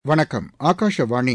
வணக்கம் ஆகாஷவாணி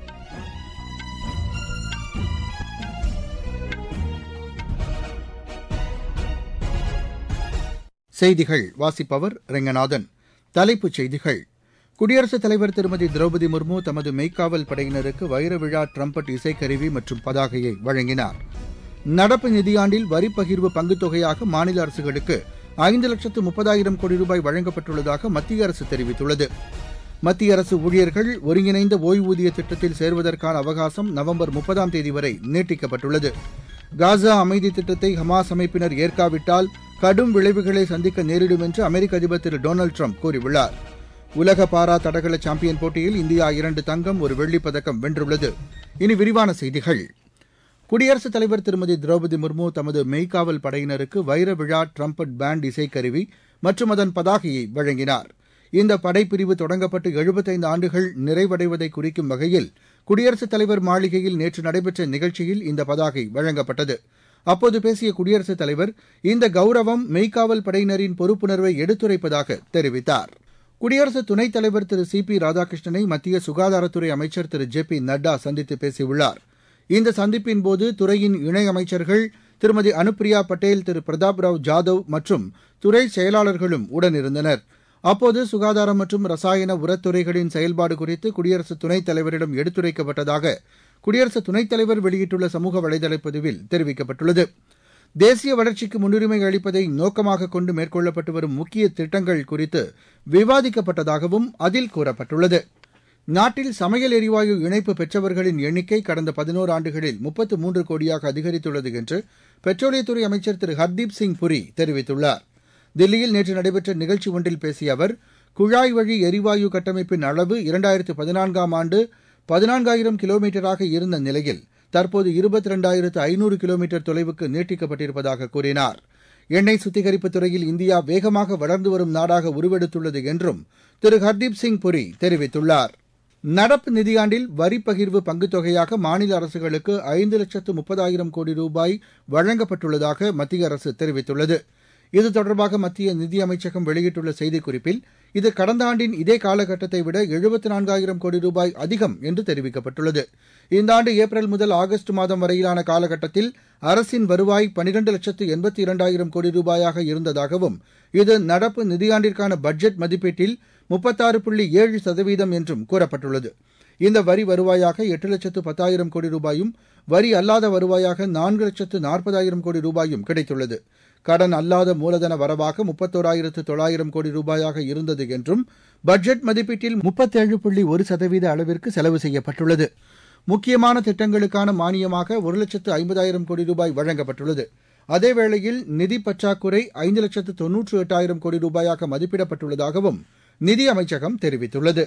செய்திகள் வாசிப்பவர் ரெங்கநாதன் தலைப்புச் செய்திகள் குடியரசுத் தலைவர் திருமதி திரௌபதி முர்மு தமது மெய்க்காவல் படையினருக்கு வைர விழா ட்ரம்பட் இசைக்கருவி மற்றும் பதாகையை வழங்கினார் நடப்பு நிதியாண்டில் வரிப் பகிர்வு பங்குத் தொகையாக மாநில அரசுகளுக்கு ஐந்து லட்சத்து முப்பதாயிரம் கோடி ரூபாய் வழங்கப்பட்டுள்ளதாக மத்திய அரசு தெரிவித்துள்ளது மத்திய அரசு ஊழியர்கள் ஒருங்கிணைந்த ஓய்வூதிய திட்டத்தில் சேர்வதற்கான அவகாசம் நவம்பர் முப்பதாம் தேதி வரை நீட்டிக்கப்பட்டுள்ளது காசா அமைதி திட்டத்தை ஹமாஸ் அமைப்பினர் ஏற்காவிட்டால் கடும் விளைவுகளை சந்திக்க நேரிடும் என்று அமெரிக்க அதிபர் திரு டொனால்டு ட்ரம்ப் கூறியுள்ளார் உலக பாரா தடகள சாம்பியன் போட்டியில் இந்தியா இரண்டு தங்கம் ஒரு வெள்ளிப் பதக்கம் வென்றுள்ளது இனி விரிவான செய்திகள் குடியரசுத் தலைவர் திருமதி திரௌபதி முர்மு தமது மெய்க்காவல் படையினருக்கு வைர விழா ட்ரம்பட் பேண்ட் இசைக்கருவி மற்றும் அதன் பதாகையை வழங்கினார் இந்த படைப்பிரிவு தொடங்கப்பட்டு எழுபத்தைந்து ஆண்டுகள் நிறைவடைவதை குறிக்கும் வகையில் குடியரசுத் தலைவர் மாளிகையில் நேற்று நடைபெற்ற நிகழ்ச்சியில் இந்த பதாகை வழங்கப்பட்டது அப்போது பேசிய குடியரசுத் தலைவர் இந்த கௌரவம் மெய்க்காவல் படையினரின் பொறுப்புணர்வை எடுத்துரைப்பதாக தெரிவித்தார் குடியரசு துணைத் தலைவர் திரு சி பி ராதாகிருஷ்ணனை மத்திய சுகாதாரத்துறை அமைச்சர் திரு ஜே பி நட்டா சந்தித்து பேசியுள்ளார் இந்த சந்திப்பின்போது துறையின் இணையமைச்சர்கள் திருமதி அனுப்பிரியா பட்டேல் திரு பிரதாப் ராவ் ஜாதவ் மற்றும் துறை செயலாளர்களும் உடனிருந்தனர் அப்போது சுகாதாரம் மற்றும் ரசாயன உரத்துறைகளின் செயல்பாடு குறித்து குடியரசு துணைத் தலைவரிடம் எடுத்துரைக்கப்பட்டதாக குடியரசு துணைத் தலைவர் வெளியிட்டுள்ள சமூக வலைதள பதிவில் தெரிவிக்கப்பட்டுள்ளது தேசிய வளர்ச்சிக்கு முன்னுரிமை அளிப்பதை நோக்கமாக கொண்டு மேற்கொள்ளப்பட்டு வரும் முக்கிய திட்டங்கள் குறித்து விவாதிக்கப்பட்டதாகவும் அதில் கூறப்பட்டுள்ளது நாட்டில் சமையல் எரிவாயு இணைப்பு பெற்றவர்களின் எண்ணிக்கை கடந்த பதினோரு ஆண்டுகளில் முப்பத்து மூன்று கோடியாக அதிகரித்துள்ளது என்று பெட்ரோலியத்துறை அமைச்சர் திரு ஹர்தீப் சிங் புரி தெரிவித்துள்ளார் தில்லியில் நேற்று நடைபெற்ற நிகழ்ச்சி ஒன்றில் பேசிய அவர் குழாய் வழி எரிவாயு கட்டமைப்பின் அளவு இரண்டாயிரத்து பதினான்காம் ஆண்டு பதினான்காயிரம் கிலோமீட்டராக இருந்த நிலையில் தற்போது இருபத்தி ரெண்டாயிரத்து ஐநூறு கிலோமீட்டர் தொலைவுக்கு நீட்டிக்கப்பட்டிருப்பதாக கூறினார் எண்ணெய் சுத்திகரிப்பு துறையில் இந்தியா வேகமாக வளர்ந்து வரும் நாடாக உருவெடுத்துள்ளது என்றும் திரு ஹர்தீப் சிங் புரி தெரிவித்துள்ளார் நடப்பு நிதியாண்டில் வரிப் பகிர்வு பங்குத் தொகையாக மாநில அரசுகளுக்கு ஐந்து லட்சத்து முப்பதாயிரம் கோடி ரூபாய் வழங்கப்பட்டுள்ளதாக மத்திய அரசு தெரிவித்துள்ளது இது தொடர்பாக மத்திய நிதியமைச்சகம் வெளியிட்டுள்ள செய்திக்குறிப்பில் இது கடந்த ஆண்டின் இதே காலகட்டத்தை விட எழுபத்து நான்காயிரம் கோடி ரூபாய் அதிகம் என்று தெரிவிக்கப்பட்டுள்ளது இந்த ஆண்டு ஏப்ரல் முதல் ஆகஸ்ட் மாதம் வரையிலான காலகட்டத்தில் அரசின் வருவாய் பனிரண்டு லட்சத்து எண்பத்தி இரண்டாயிரம் கோடி ரூபாயாக இருந்ததாகவும் இது நடப்பு நிதியாண்டிற்கான பட்ஜெட் மதிப்பீட்டில் முப்பத்தாறு புள்ளி ஏழு சதவீதம் என்றும் கூறப்பட்டுள்ளது இந்த வரி வருவாயாக எட்டு லட்சத்து பத்தாயிரம் கோடி ரூபாயும் வரி அல்லாத வருவாயாக நான்கு லட்சத்து நாற்பதாயிரம் கோடி ரூபாயும் கிடைத்துள்ளது கடன் அல்லாத மூலதன வரவாக முப்பத்தோராயிரத்து தொள்ளாயிரம் கோடி ரூபாயாக இருந்தது என்றும் பட்ஜெட் மதிப்பீட்டில் முப்பத்தேழு புள்ளி ஒரு சதவீத அளவிற்கு செலவு செய்யப்பட்டுள்ளது முக்கியமான திட்டங்களுக்கான மானியமாக ஒரு லட்சத்து ஐம்பதாயிரம் கோடி ரூபாய் வழங்கப்பட்டுள்ளது அதேவேளையில் நிதி பற்றாக்குறை ஐந்து லட்சத்து தொன்னூற்று எட்டாயிரம் கோடி ரூபாயாக மதிப்பிடப்பட்டுள்ளதாகவும் நிதி அமைச்சகம் தெரிவித்துள்ளது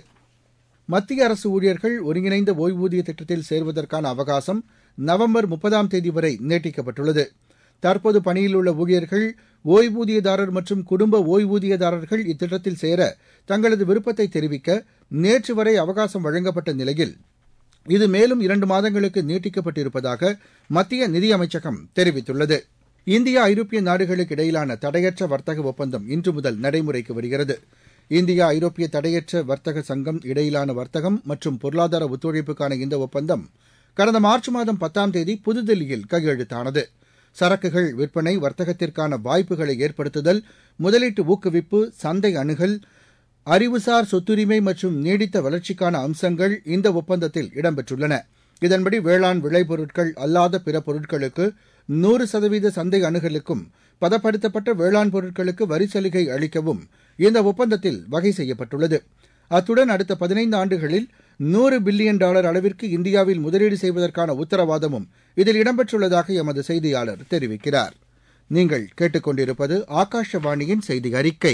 மத்திய அரசு ஊழியர்கள் ஒருங்கிணைந்த ஓய்வூதிய திட்டத்தில் சேர்வதற்கான அவகாசம் நவம்பர் முப்பதாம் தேதி வரை நீட்டிக்கப்பட்டுள்ளது தற்போது பணியில் உள்ள ஊழியர்கள் ஓய்வூதியதாரர் மற்றும் குடும்ப ஓய்வூதியதாரர்கள் இத்திட்டத்தில் சேர தங்களது விருப்பத்தை தெரிவிக்க நேற்று வரை அவகாசம் வழங்கப்பட்ட நிலையில் இது மேலும் இரண்டு மாதங்களுக்கு நீட்டிக்கப்பட்டிருப்பதாக மத்திய நிதியமைச்சகம் தெரிவித்துள்ளது இந்தியா ஐரோப்பிய நாடுகளுக்கு இடையிலான தடையற்ற வர்த்தக ஒப்பந்தம் இன்று முதல் நடைமுறைக்கு வருகிறது இந்தியா ஐரோப்பிய தடையற்ற வர்த்தக சங்கம் இடையிலான வர்த்தகம் மற்றும் பொருளாதார ஒத்துழைப்புக்கான இந்த ஒப்பந்தம் கடந்த மார்ச் மாதம் பத்தாம் தேதி புதுதில்லியில் கையெழுத்தானது சரக்குகள் விற்பனை வர்த்தகத்திற்கான வாய்ப்புகளை ஏற்படுத்துதல் முதலீட்டு ஊக்குவிப்பு சந்தை அணுகல் அறிவுசார் சொத்துரிமை மற்றும் நீடித்த வளர்ச்சிக்கான அம்சங்கள் இந்த ஒப்பந்தத்தில் இடம்பெற்றுள்ளன இதன்படி வேளாண் விளைபொருட்கள் அல்லாத பிற பொருட்களுக்கு நூறு சதவீத சந்தை அணுகலுக்கும் பதப்படுத்தப்பட்ட வேளாண் பொருட்களுக்கு வரி சலுகை அளிக்கவும் இந்த ஒப்பந்தத்தில் வகை செய்யப்பட்டுள்ளது அத்துடன் அடுத்த பதினைந்து ஆண்டுகளில் நூறு பில்லியன் டாலர் அளவிற்கு இந்தியாவில் முதலீடு செய்வதற்கான உத்தரவாதமும் இதில் இடம்பெற்றுள்ளதாக எமது செய்தியாளர் தெரிவிக்கிறார் நீங்கள் கேட்டுக்கொண்டிருப்பது ஆகாஷவாணியின் செய்தி அறிக்கை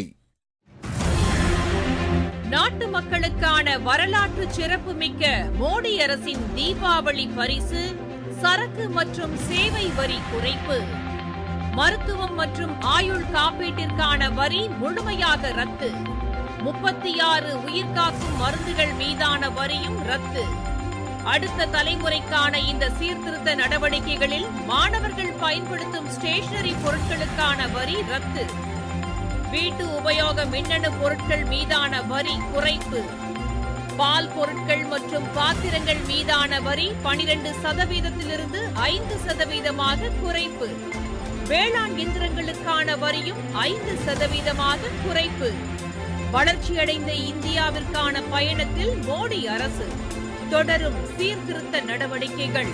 நாட்டு மக்களுக்கான வரலாற்று சிறப்புமிக்க மோடி அரசின் தீபாவளி பரிசு சரக்கு மற்றும் சேவை வரி குறைப்பு மருத்துவம் மற்றும் ஆயுள் காப்பீட்டிற்கான வரி முழுமையாக ரத்து முப்பத்தி ஆறு உயிர்காக்கும் மருந்துகள் மீதான வரியும் ரத்து அடுத்த தலைமுறைக்கான இந்த சீர்திருத்த நடவடிக்கைகளில் மாணவர்கள் பயன்படுத்தும் ஸ்டேஷனரி பொருட்களுக்கான வரி ரத்து வீட்டு உபயோக மின்னணு பொருட்கள் மீதான வரி குறைப்பு பால் பொருட்கள் மற்றும் பாத்திரங்கள் மீதான வரி பனிரெண்டு சதவீதத்திலிருந்து ஐந்து சதவீதமாக குறைப்பு வேளாண் இயந்திரங்களுக்கான வரியும் ஐந்து சதவீதமாக குறைப்பு வளர்ச்சியடைந்த இந்தியாவிற்கான பயணத்தில் மோடி அரசு தொடரும் சீர்திருத்த நடவடிக்கைகள்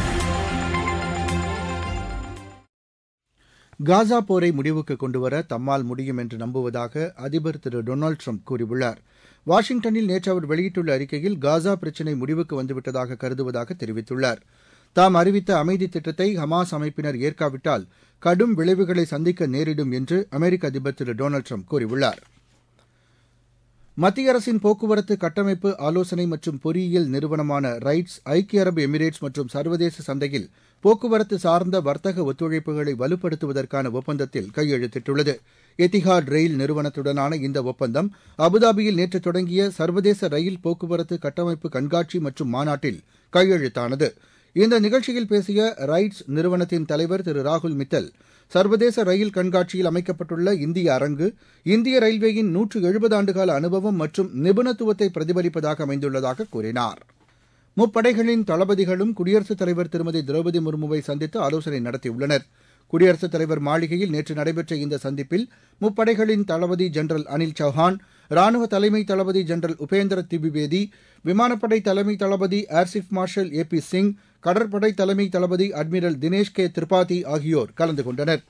காசா போரை முடிவுக்கு கொண்டுவர தம்மால் முடியும் என்று நம்புவதாக அதிபர் திரு டொனால்டு ட்ரம்ப் கூறியுள்ளார் வாஷிங்டனில் நேற்று அவர் வெளியிட்டுள்ள அறிக்கையில் காசா பிரச்சினை முடிவுக்கு வந்துவிட்டதாக கருதுவதாக தெரிவித்துள்ளார் தாம் அறிவித்த அமைதி திட்டத்தை ஹமாஸ் அமைப்பினர் ஏற்காவிட்டால் கடும் விளைவுகளை சந்திக்க நேரிடும் என்று அமெரிக்க அதிபர் திரு டொனால்டு ட்ரம்ப் கூறியுள்ளார் மத்திய அரசின் போக்குவரத்து கட்டமைப்பு ஆலோசனை மற்றும் பொறியியல் நிறுவனமான ரைட்ஸ் ஐக்கிய அரபு எமிரேட்ஸ் மற்றும் சர்வதேச சந்தையில் போக்குவரத்து சார்ந்த வர்த்தக ஒத்துழைப்புகளை வலுப்படுத்துவதற்கான ஒப்பந்தத்தில் கையெழுத்திட்டுள்ளது எத்திஹாட் ரயில் நிறுவனத்துடனான இந்த ஒப்பந்தம் அபுதாபியில் நேற்று தொடங்கிய சர்வதேச ரயில் போக்குவரத்து கட்டமைப்பு கண்காட்சி மற்றும் மாநாட்டில் கையெழுத்தானது இந்த நிகழ்ச்சியில் பேசிய ரைட்ஸ் நிறுவனத்தின் தலைவர் திரு ராகுல் மித்தல் சர்வதேச ரயில் கண்காட்சியில் அமைக்கப்பட்டுள்ள இந்திய அரங்கு இந்திய ரயில்வேயின் நூற்று எழுபது ஆண்டுகால அனுபவம் மற்றும் நிபுணத்துவத்தை பிரதிபலிப்பதாக அமைந்துள்ளதாக கூறினார் முப்படைகளின் தளபதிகளும் குடியரசுத் தலைவர் திருமதி திரௌபதி முர்முவை சந்தித்து ஆலோசனை நடத்தியுள்ளனர் குடியரசுத் தலைவர் மாளிகையில் நேற்று நடைபெற்ற இந்த சந்திப்பில் முப்படைகளின் தளபதி ஜெனரல் அனில் சௌஹான் ராணுவ தலைமை தளபதி ஜெனரல் உபேந்திர திவிவேதி விமானப்படை தலைமை தளபதி air chief marshal A P Singh கடற்படை தலைமை தளபதி அட்மிரல் தினேஷ் கே திரிபாதி ஆகியோர் கலந்து கொண்டனர்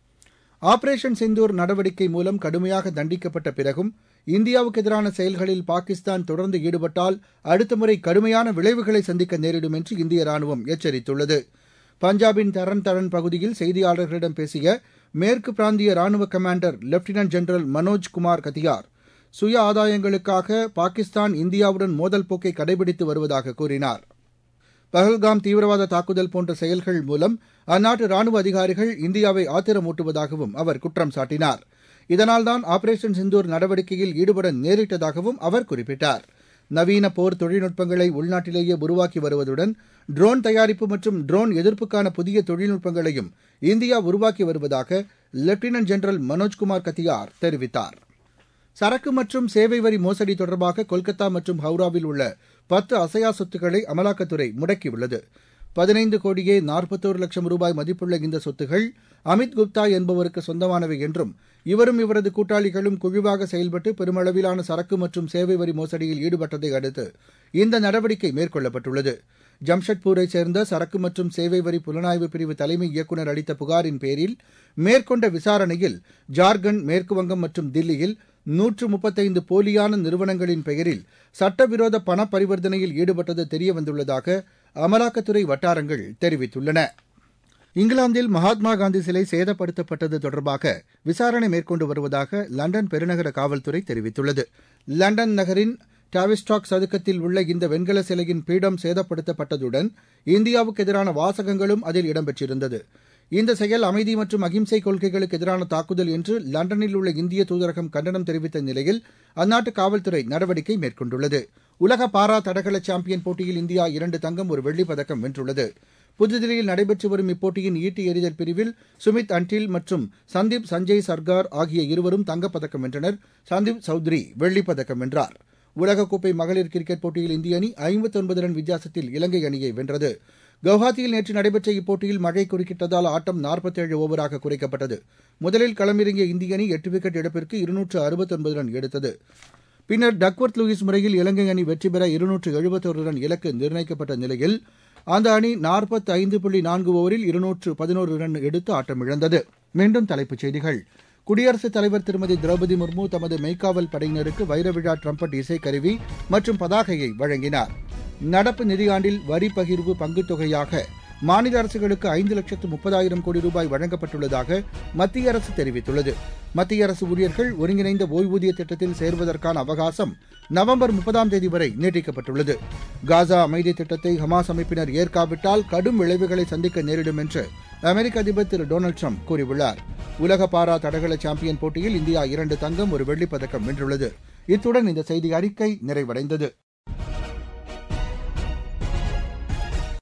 ஆபரேஷன் சிந்தூர் நடவடிக்கை மூலம் கடுமையாக தண்டிக்கப்பட்ட பிறகும் இந்தியாவுக்கு எதிரான செயல்களில் பாகிஸ்தான் தொடர்ந்து ஈடுபட்டால் அடுத்த முறை கடுமையான விளைவுகளை சந்திக்க நேரிடும் என்று இந்திய ராணுவம் எச்சரித்துள்ளது பஞ்சாபின் தரன் தரன் பகுதியில் செய்தியாளர்களிடம் பேசிய மேற்கு பிராந்திய ராணுவ commander lieutenant general Manoj Kumar Katiyar சுய ஆதாயங்களுக்காக பாகிஸ்தான் இந்தியாவுடன் மோதல் போக்கை கடைபிடித்து வருவதாக கூறினார் பஹல்காம் தீவிரவாத தாக்குதல் போன்ற செயல்கள் மூலம் அந்நாட்டு ராணுவ அதிகாரிகள் இந்தியாவை ஆத்திரமூட்டுவதாகவும் அவர் குற்றம் சாட்டினார் இதனால்தான் ஆபரேஷன் சிந்தூர் நடவடிக்கையில் ஈடுபட நேரிட்டதாகவும் அவர் குறிப்பிட்டார் நவீன போர் தொழில்நுட்பங்களை உள்நாட்டிலேயே உருவாக்கி வருவதுடன் ட்ரோன் தயாரிப்பு மற்றும் ட்ரோன் எதிர்ப்புக்கான புதிய தொழில்நுட்பங்களையும் இந்தியா உருவாக்கி வருவதாக லெப்டினன்ட் ஜெனரல் மனோஜ்குமார் கத்தியார் தெரிவித்தார் சரக்கு மற்றும் சேவை வரி மோசடி தொடர்பாக கொல்கத்தா மற்றும் ஹவுராவில் உள்ள பத்து அசையா சொத்துக்களை அமலாக்கத்துறை முடக்கியுள்ளது பதினைந்து கோடியே நாற்பத்தோரு லட்சம் ரூபாய் மதிப்புள்ள இந்த சொத்துகள் அமித் குப்தா என்பவருக்கு சொந்தமானவை என்றும் இவரும் இவரது கூட்டாளிகளும் குழுவாக செயல்பட்டு பெருமளவிலான சரக்கு மற்றும் சேவை வரி மோசடியில் ஈடுபட்டதை அடுத்து இந்த நடவடிக்கை மேற்கொள்ளப்பட்டுள்ளது ஜம்ஷெட்பூரைச் சேர்ந்த சரக்கு மற்றும் சேவை வரி புலனாய்வு பிரிவு தலைமை இயக்குநர் அளித்த புகாரின் பேரில் மேற்கொண்ட விசாரணையில் ஜார்க்கண்ட் மேற்குவங்கம் மற்றும் தில்லியில் நூற்று முப்பத்தைந்து போலியான நிறுவனங்களின் பெயரில் சட்டவிரோத பண பரிவர்த்தனையில் ஈடுபட்டது தெரியவந்துள்ளதாக அமலாக்கத்துறை வட்டாரங்கள் தெரிவித்துள்ளன இங்கிலாந்தில் மகாத்மா காந்தி சிலை சேதப்படுத்தப்பட்டது தொடர்பாக விசாரணை மேற்கொண்டு வருவதாக லண்டன் பெருநகர காவல்துறை தெரிவித்துள்ளது லண்டன் நகரின் டாவிஸ்டாக் சதுக்கத்தில் உள்ள இந்த வெண்கல சிலையின் பீடம் சேதப்படுத்தப்பட்டதுடன் இந்தியாவுக்கு எதிரான வாசகங்களும் அதில் இடம்பெற்றிருந்தது இந்த செயல் அமைதி மற்றும் அகிம்சை கொள்கைகளுக்கு எதிரான தாக்குதல் என்று லண்டனில் உள்ள இந்திய தூதரகம் கண்டனம் தெரிவித்த நிலையில் அந்நாட்டு காவல்துறை நடவடிக்கை மேற்கொண்டுள்ளது உலக பாரா தடகள சாம்பியன் போட்டியில் இந்தியா இரண்டு தங்கம் ஒரு வெள்ளிப் பதக்கம் வென்றுள்ளது புதுதில்லியில் நடைபெற்று வரும் இப்போட்டியின் ஈட்டி எறிதல் பிரிவில் சுமித் அன்டில் மற்றும் சந்தீப் சஞ்சய் சர்கார் ஆகிய இருவரும் தங்கப்பதக்கம் வென்றனர் சந்தீப் சௌத்ரி வெள்ளிப் பதக்கம் வென்றார் உலகக்கோப்பை மகளிர் கிரிக்கெட் போட்டியில் இந்திய அணி ஐம்பத்தொன்பது ரன் வித்தியாசத்தில் இலங்கை அணியை வென்றது கவுஹாத்தியில் நேற்று நடைபெற்ற இப்போட்டியில் மழை குறுக்கிட்டதால் ஆட்டம் நாற்பத்தேழு ஓவராக குறைக்கப்பட்டது முதலில் களமிறங்கிய இந்திய அணி எட்டு விக்கெட் இழப்பிற்கு இருநூற்று அறுபத்தொன்பது ரன் எடுத்தது பின்னர் டக்வர்த் லூயிஸ் முறையில் இலங்கை அணி வெற்றி பெற இருநூற்று எழுபத்தொரு ரன் இலக்கு நிர்ணயிக்கப்பட்ட நிலையில் அந்த அணி நாற்பத்தி ஐந்து புள்ளி நான்கு ஓவரில் இருநூற்று பதினோரு ரன் எடுத்து ஆட்டமிழந்தது மீண்டும் தலைப்புச் செய்திகள் குடியரசுத் தலைவர் திருமதி திரௌபதி முர்மு தமது மெய்க்காவல் படையினருக்கு வைரவிழா ட்ரம்பட் இசைக்கருவி மற்றும் பதாகையை வழங்கினார் நடப்பு நிதியாண்டில் வரி பகிர்வு பங்குத் தொகையாக மாநில அரசுகளுக்கு ஐந்து லட்சத்து முப்பதாயிரம் கோடி ரூபாய் வழங்கப்பட்டுள்ளதாக மத்திய அரசு தெரிவித்துள்ளது மத்திய அரசு ஊழியர்கள் ஒருங்கிணைந்த ஓய்வூதிய திட்டத்தில் சேர்வதற்கான அவகாசம் நவம்பர் முப்பதாம் தேதி வரை நீட்டிக்கப்பட்டுள்ளது காசா அமைதி திட்டத்தை ஹமாஸ் அமைப்பினர் ஏற்காவிட்டால் கடும் விளைவுகளை சந்திக்க நேரிடும் என்று அமெரிக்க அதிபர் திரு டொனால்டு ட்ரம்ப் கூறியுள்ளார் உலக பாரா தடகள சாம்பியன் போட்டியில் இந்தியா இரண்டு தங்கம் ஒரு வெள்ளிப் பதக்கம் வென்றுள்ளது இத்துடன் இந்த செய்தி அறிக்கை நிறைவடைந்தது